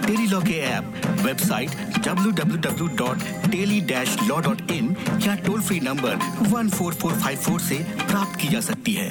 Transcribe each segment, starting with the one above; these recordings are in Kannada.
टेलीलॉ के ऐप वेबसाइट www.teli-law.in या टोल फ्री नंबर 14454 से प्राप्त की जा सकती है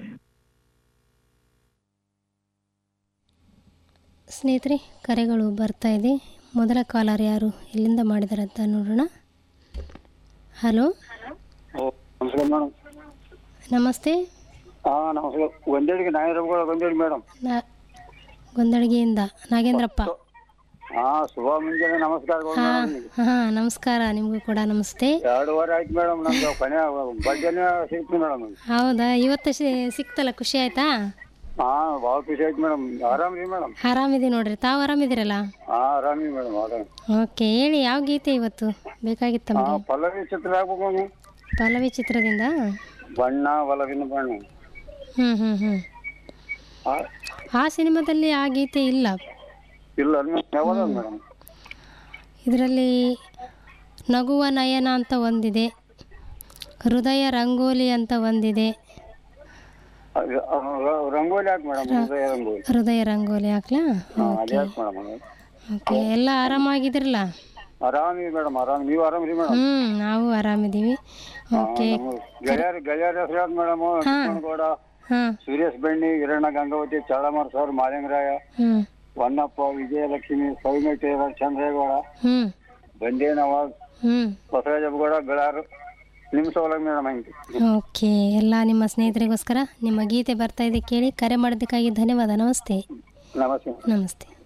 ಸ್ನೇಹಿತರೆ ಕರೆಗಳು ಬರ್ತಾ ಇದೆ ಮೊದಲ ಕಾಲರ್ ಯಾರು ಎಲ್ಲಿಂದ ಮಾಡಿದಾರೆ ಅಂತ ನೋಡೋಣ ಹಲೋ ನಮಸ್ಕಾರ ಮೇಡಮ್ ನಮಸ್ತೆ ಹಾ ನಮಸ್ಕಾರ ಒಂದೇಳಿಗೆ ನಾಯಿರಬ್ಗಳ ಒಂದೇಳಿ ಮೇಡಮ್ ನಾ ಗೊಂದಳಿಗೆಯಿಂದ ನಾಗೇಂದ್ರಪ್ಪ ಹಾ ಶುಭ ಮುಂಜಾನೆ ನಮಸ್ಕಾರಗಳು ಹಾಂ ಮೇಡಮ್ ಹಾಂ ನಮಸ್ಕಾರ ನಿಮಗೂ ಕೂಡ ನಮಸ್ತೆ ಎರಡು ವಾರ ಆಯ್ತು ಮೇಡಮ್ ನಮ್ದು ಕೊನೆ ಬಡ್ಡೆನೇ ಸಿಕ್ತು ಮೇಡಮ್ ಹೌದಾ ಇವತ್ತು ಶಿ- ಸಿಕ್ತಲ್ಲ ಖುಷಿ ಆಯ್ತಾ ಹಾ ಭಾಳ ಖುಷಿ ಆಯ್ತು ಮೇಡಮ್ ಆರಾಮ್ ರೀ ಮೇಡಮ್ ಆರಾಮಿದೆ ನೋಡ್ರಿ ತಾವು ಆರಾಮಿದ್ದೀರಲ್ಲ ಹಾ ಆರಾಮಿ ಮೇಡಮ್ ಆರಾಮ್ ಓಕೆ ಹೇಳಿ ಯಾವ ಗೀತೆ ಇವತ್ತು ಬೇಕಾಗಿತ್ತು ಹಾ ತಮಗೆ ಪಲ್ಲವಿ ಚಿತ್ರ ಆಗ್ಬೇಕು ಮೇಡಮ್ ಪಲ್ಲವಿ ಚಿತ್ರದಿಂದ ಬಣ್ಣ ಒಲವಿನ ಬಣ್ಣ ಹ್ಞೂ ಹ್ಞೂ ಹ್ಞೂ ಆ, ಆ ಸಿನಿಮಾದಲ್ಲಿ ಆ ಗೀತೆ ಇಲ್ಲ ಇಲ್ಲ ಯಾವಾಗ ಮೇಡಮ್ ಇದರಲ್ಲಿ ನಗುವ ನಯನ ಅಂತ ಒಂದಿದೆ ಹೃದಯ ರಂಗೋಲಿ ಅಂತ ಒಂದಿದೆ ಅದು- ಆ, ರ- ರಂಗೋಲಿ ಹಾಕಿ ಮೇಡಮ್ ಹೃದಯ ರಂಗೋಲಿ ಹೃದಯ ರಂಗೋಲಿ ಹಾಕ್ಲಾ ಹಾ ಅದೇ ಹಾಕಿ ಮೇಡಮ್ ಓಕೆ ಎಲ್ಲ ಆರಾಮಾಗಿದ್ರಲ್ಲ ಆರಾಮಿ ಮೇಡಮ್ ಆರಾಮ್ ನೀವು ಆರಾಮ್ ರೀ ಮೇಡಮ್ ಹ್ಞೂ ನಾವು ಆರಾಮಿದ್ದೀವಿ ಓಕೆ ಗೆಳೆಯರ ಗೆಳೆಯರ ಹೆಸರು ಯಾವ್ದು ಮೇಡಮ್ ಕೃಷ್ಣಗೌಡ ಹಾಂ ಸುರೇಶ್ ಬೆಣ್ಣಿ ಹಿರಣ್ಣ ಗಂಗಾವತಿ ಚಳಮರ್ ಸರ್ ಮಾಲಿಂಗರಾಯ ಹ್ಞೂ ಹೊನ್ನಪ್ಪ ವಿಜಯಲಕ್ಷ್ಮಿ ಸೌಮ್ಯಟೇರ ಚಂದ್ರೇಗೌಡ ಹ್ಞೂ ಬಂದೇನವಾಜ್ ಹ್ಞೂ ಬಸವರಾಜಪ್ಪಗೌಡ ಗಳಾರು ನಿಮ್ಮ ಸೌಲಭ್ಯ ಮೇಡಮ್ ಹಂಗೆ ಓಕೆ ಎಲ್ಲ ನಿಮ್ಮ ಸ್ನೇಹಿತರಿಗೋಸ್ಕರ ನಿಮ್ಮ ಗೀತೆ ಬರ್ತಾ ಇದೆ ಕೇಳಿ ಕರೆ ಮಾಡೋದಕ್ಕಾಗಿ ಧನ್ಯವಾದ ನಮಸ್ತೆ ನಮಸ್ತೆ ನಮಸ್ತೆ